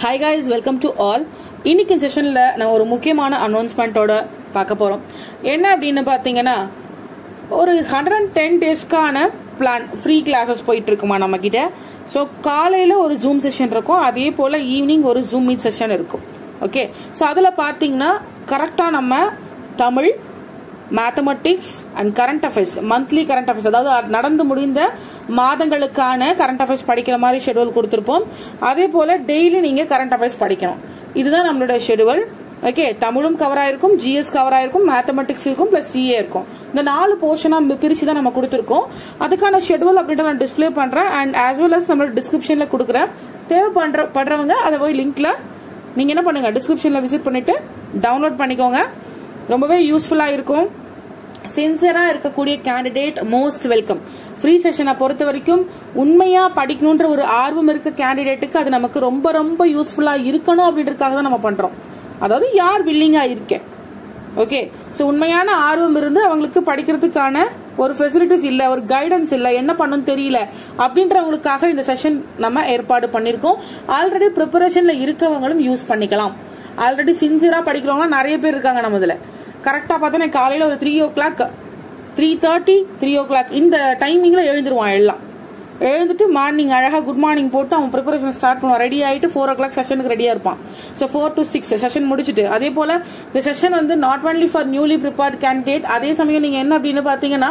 hi guys welcome to all இன்னைக்கு செஷனில் நம்ம ஒரு முக்கியமான அனௌன்ஸ்மெண்ட்டோட பார்க்க போகிறோம் என்ன அப்படின்னு பார்த்தீங்கன்னா ஒரு ஹண்ட்ரட் அண்ட் டென் டேஸ்க்கான பிளான் ஃப்ரீ கிளாஸஸ் போயிட்டு இருக்குமா நம்ம கிட்ட ஸோ காலையில் ஒரு ஜூம் செஷன் இருக்கும் அதே போல் ஈவினிங் ஒரு ஜூம் மீட் செஷன் இருக்கும் ஓகே ஸோ அதில் பார்த்தீங்கன்னா கரெக்டாக நம்ம Tamil mathematics and current affairs monthly current affairs அதாவது நடந்து முடிந்த மாதங்களுக்கான கரண்ட் அஃபேர்ஸ் படிக்கிற மாதிரி ஷெடியூல் கொடுத்துருப்போம் அதே போல டெய்லி நீங்க கரண்ட் அஃபேர்ஸ் படிக்கணும் இதுதான் நம்மளுடைய ஷெடியூல் ஓகே தமிழும் கவர் ஆயிருக்கும் ஜிஎஸ் கவர் ஆயிருக்கும் மேத்தமெட்டிக்ஸ் இருக்கும் பிளஸ் சிஏ இருக்கும் இந்த நாலு போர்ஷனா பிரிச்சு தான் நம்ம கொடுத்துருக்கோம் அதுக்கான ஷெடியூல் அப்படின்ற நான் டிஸ்பிளே பண்றேன் அண்ட் ஆஸ் வெல் அஸ் நம்மளோட டிஸ்கிரிப்ஷன்ல கொடுக்குறேன் தேவைப்படுற படுறவங்க அதை போய் லிங்க்ல நீங்க என்ன பண்ணுங்க டிஸ்கிரிப்ஷன்ல விசிட் பண்ணிட்டு டவுன்லோட் பண்ணிக்கோங்க ரொம்பவே யூஸ்ஃபுல்லா இருக்கும் சின்சியரா இருக்கக்கூடிய கேண்டிடேட் மோஸ்ட் வெல்கம் ஃப்ரீ செஷனை பொறுத்த வரைக்கும் உண்மையா படிக்கணுன்ற ஒரு ஆர்வம் இருக்க கேண்டிடேட்டுக்கு அது நமக்கு ரொம்ப ரொம்ப யூஸ்ஃபுல்லா இருக்கணும் அப்படின்றதுக்காக தான் நம்ம பண்றோம் அதாவது யார் வில்லிங்கா இருக்கேன் ஓகே ஸோ உண்மையான ஆர்வம் இருந்து அவங்களுக்கு படிக்கிறதுக்கான ஒரு ஃபெசிலிட்டிஸ் இல்ல ஒரு கைடன்ஸ் இல்ல என்ன பண்ணணும் தெரியல அப்படின்றவங்களுக்காக இந்த செஷன் நம்ம ஏற்பாடு பண்ணிருக்கோம் ஆல்ரெடி ப்ரிப்பரேஷன்ல இருக்கவங்களும் யூஸ் பண்ணிக்கலாம் ஆல்ரெடி சின்சியரா படிக்கிறவங்க நிறைய பேர் இருக்காங்க நம்ம இதுல கரெக்டா பார்த்தா காலையில ஒரு three o'clock three thirty three o'clock இந்த டைமிங்ல எழுந்துருவான் எல்லாம் எழுந்துட்டு மார்னிங் அழகா குட் மார்னிங் போட்டு அவன் ப்ரிப்பரேஷன் ஸ்டார்ட் பண்ணுவான் ரெடி ஆயிட்டு ஃபோர் ஓ கிளாக் செஷனுக்கு ரெடியா இருப்பான் so four to six session முடிச்சுட்டு அதே போல இந்த செஷன் வந்து not only for newly prepared candidate அதே சமயம் நீங்க என்ன அப்படின்னு பாத்தீங்கன்னா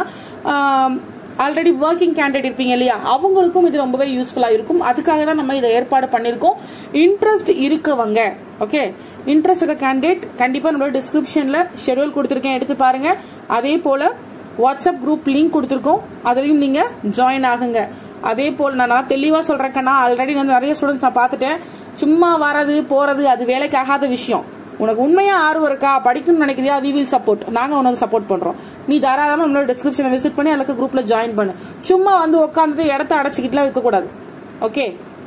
ஆல்ரெடி ஒர்க்கிங் கேண்டிடேட் இருப்பீங்க இல்லையா அவங்களுக்கும் இது ரொம்பவே யூஸ்ஃபுல்லா இருக்கும் அதுக்காக தான் நம்ம இதை ஏற்பாடு பண்ணிருக்கோம் இன்ட்ரெஸ்ட் இருக்கவங்க ஓகே இன்ட்ரெஸ்ட் இருக்க கேண்டிடேட் கண்டிப்பா நம்மளோட டிஸ்கிரிப்ஷன்ல ஷெடியூல் கொடுத்துருக்கேன் எடுத்து பாருங்க அதே போல வாட்ஸ்அப் குரூப் லிங்க் கொடுத்துருக்கோம் அதுலயும் நீங்க ஜாயின் ஆகுங்க அதே போல் நான் தெளிவா சொல்றேன் ஆல்ரெடி வந்து நிறைய ஸ்டூடெண்ட்ஸ் நான் பார்த்துட்டேன் சும்மா வரது போறது அது வேலைக்கு ஆகாத விஷயம் உனக்கு உண்மையா ஆர்வம் இருக்கா படிக்கணும்னு நினைக்கிறியா வி வில் சப்போர்ட் நாங்க உனக்கு சப்போர்ட் பண்றோம் நீ தாராளமா நம்மளோட டிஸ்கிரிப்ஷனை விசிட் பண்ணி அதுக்கு குரூப்ல ஜாயின் பண்ணு சும்மா வந்து உட்காந்துட்டு இடத்த அடைச்சிக்கிட்டுலாம் இருக்கக்கூடாது ஓகே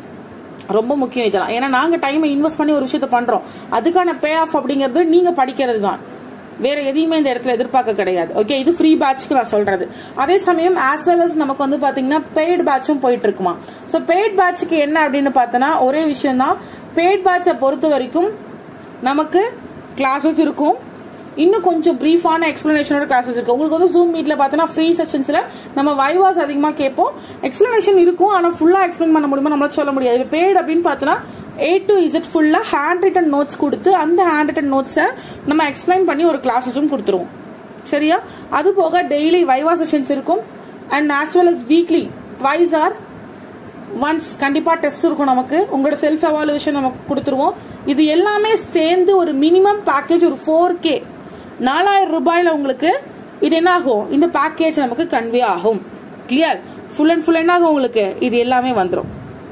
ரொம்ப முக்கியம் இதெல்லாம் ஏன்னா நாங்க டைமை இன்வெஸ்ட் பண்ணி ஒரு விஷயத்த பண்றோம் அதுக்கான பே ஆஃப் அப்படிங்கிறது நீங்க படிக்கிறது தான் வேற எதையுமே இந்த இடத்துல எதிர்பார்க்க கிடையாது ஓகே இது ஃப்ரீ பேட்ச்க்கு நான் சொல்றது அதே சமயம் ஆஸ் வெல் அஸ் நமக்கு வந்து பாத்தீங்கன்னா பெய்ட் பேட்சும் போயிட்டு இருக்குமா ஸோ பெய்ட் பேட்சுக்கு என்ன அப்படின்னு பார்த்தோன்னா ஒரே விஷயம் தான் பெய்ட் பேட்சை பொறுத்த வரைக்கும் நமக்கு கிளாஸஸ் இருக்கும் இன்னும் கொஞ்சம் பிரீஃபான எக்ஸ்பிளனேஷனோட கிளாஸஸ் இருக்கு உங்களுக்கு வந்து ஜூம் மீட்ல பார்த்தோன்னா ஃப்ரீ செஷன்ஸ்ல நம்ம வைவாஸ் அதிகமாக கேட்போம் எக்ஸ்பிளனேஷன் இருக்கும் ஆனால் ஃபுல்லா எக்ஸ்பிளைன் பண்ண முடியுமா நம்மளால சொல்ல முடியாது இப்போ பெய்ட் அப்படின்னு பார்த்தோன்னா ஏ டு இசட் ஃபுல்லா ஹேண்ட் ரிட்டன் நோட்ஸ் கொடுத்து அந்த ஹேண்ட் ரிட்டன் நோட்ஸை நம்ம எக்ஸ்பிளைன் பண்ணி ஒரு கிளாஸஸும் கொடுத்துருவோம் சரியா அது போக டெய்லி வைவா செஷன்ஸ் இருக்கும் and as well as weekly twice or once கண்டிப்பா டெஸ்ட் இருக்கும் நமக்கு உங்களோட செல்ஃப் எவாலுவேஷன் நமக்கு கொடுத்துருவோம் இது எல்லாமே சேர்ந்து ஒரு மினிமம் பேக்கேஜ் ஒரு ஃபோர் கே நாலாயிரம் ரூபாயில உங்களுக்கு இது என்ன ஆகும் இந்த பேக்கேஜ் நமக்கு கன்வே ஆகும் கிளியர் ஃபுல் அண்ட் ஃபுல் என்ன ஆகும் உங்களுக்கு இது எல்லாமே வந்துடும்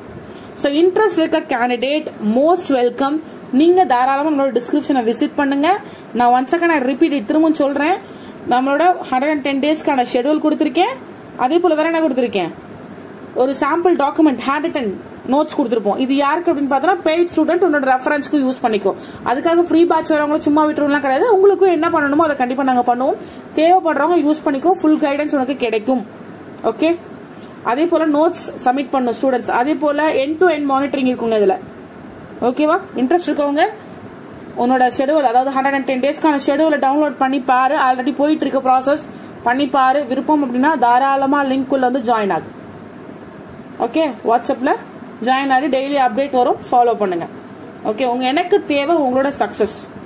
ஸோ இன்ட்ரெஸ்ட் இருக்க கேண்டிடேட் மோஸ்ட் வெல்கம் நீங்க தாராளமாக நம்மளோட டிஸ்கிரிப்ஷனை விசிட் பண்ணுங்க நான் ஒன் செகண்ட் நான் ரிப்பீட் திரும்பவும் சொல்றேன் நம்மளோட ஹண்ட்ரட் அண்ட் டென் டேஸ்க்கான ஷெடியூல் கொடுத்துருக்கேன் அதே போல வேற என்ன கொடுத்துருக்கேன் ஒரு sample document handwritten notes கொடுத்துருப்போம் இது யாருக்கு அப்படின்னு பார்த்தோன்னா பெய்ட் ஸ்டூடெண்ட் உன்னோட ரெஃபரன்ஸ்க்கு யூஸ் பண்ணிக்கோ அதுக்காக ஃப்ரீ பேட்ச் வரவங்க சும்மா விட்டுருலாம் கிடையாது உங்களுக்கும் என்ன பண்ணணுமோ அதை கண்டிப்பாக நாங்கள் பண்ணுவோம் தேவைப்படுறவங்க யூஸ் பண்ணிக்கோ ஃபுல் கைடன்ஸ் உனக்கு கிடைக்கும் ஓகே அதே போல நோட்ஸ் சப்மிட் பண்ணும் ஸ்டூடெண்ட்ஸ் அதே போல என் டு என் மானிட்டரிங் இருக்குங்க இதுல ஓகேவா இன்ட்ரெஸ்ட் இருக்கவங்க உன்னோட ஷெடியூல் அதாவது ஹண்ட்ரட் அண்ட் டென் டேஸ்க்கான ஷெடியூலை டவுன்லோட் பண்ணி பாரு ஆல்ரெடி போயிட்டு இருக்க ப்ராசஸ் பண்ணி பாரு விருப்பம் அப்படின்னா தாராளமா லிங்க் உள்ள வந்து ஜாயின் ஆகு ஓகே வாட்ஸ்அப்ல ஜாயின் ஆகி டெய்லி அப்டேட் வரும் ஃபாலோ பண்ணுங்க ஓகே உங்க எனக்கு தேவை உங்களோட சக்சஸ்